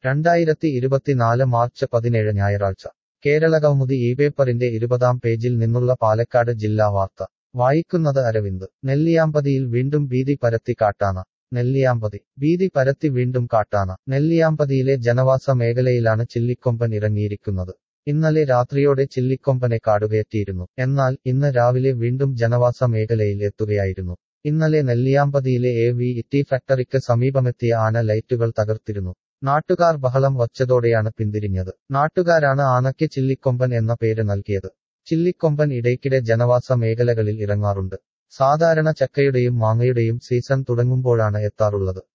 രണ്ടായിരത്തി ഇരുപത്തിനാല് മാർച്ച് പതിനേഴ് ഞായറാഴ്ച കേരളകൗമുദി ഈ പേപ്പറിന്റെ ഇരുപതാം പേജിൽ നിന്നുള്ള പാലക്കാട് ജില്ലാ വാർത്ത വായിക്കുന്നത് അരവിന്ദ് നെല്ലിയാമ്പതിയിൽ വീണ്ടും ഭീതി പരത്തി കാട്ടാന നെല്ലിയാമ്പതി ഭീതി പരത്തി വീണ്ടും കാട്ടാന നെല്ലിയാമ്പതിയിലെ ജനവാസ മേഖലയിലാണ് ചില്ലിക്കൊമ്പൻ ഇറങ്ങിയിരിക്കുന്നത് ഇന്നലെ രാത്രിയോടെ ചില്ലിക്കൊമ്പനെ കാടുകയറ്റിയിരുന്നു എന്നാൽ ഇന്ന് രാവിലെ വീണ്ടും ജനവാസ മേഖലയിൽ എത്തുകയായിരുന്നു ഇന്നലെ നെല്ലിയാമ്പതിയിലെ എ വി ഇറ്റി ഫാക്ടറിക്ക് സമീപമെത്തിയ ആന ലൈറ്റുകൾ തകർത്തിരുന്നു നാട്ടുകാർ ബഹളം വച്ചതോടെയാണ് പിന്തിരിഞ്ഞത് നാട്ടുകാരാണ് ആനയ്ക്ക് ചില്ലിക്കൊമ്പൻ എന്ന പേര് നൽകിയത് ചില്ലിക്കൊമ്പൻ ഇടയ്ക്കിടെ ജനവാസ മേഖലകളിൽ ഇറങ്ങാറുണ്ട് സാധാരണ ചക്കയുടെയും മാങ്ങയുടെയും സീസൺ തുടങ്ങുമ്പോഴാണ് എത്താറുള്ളത്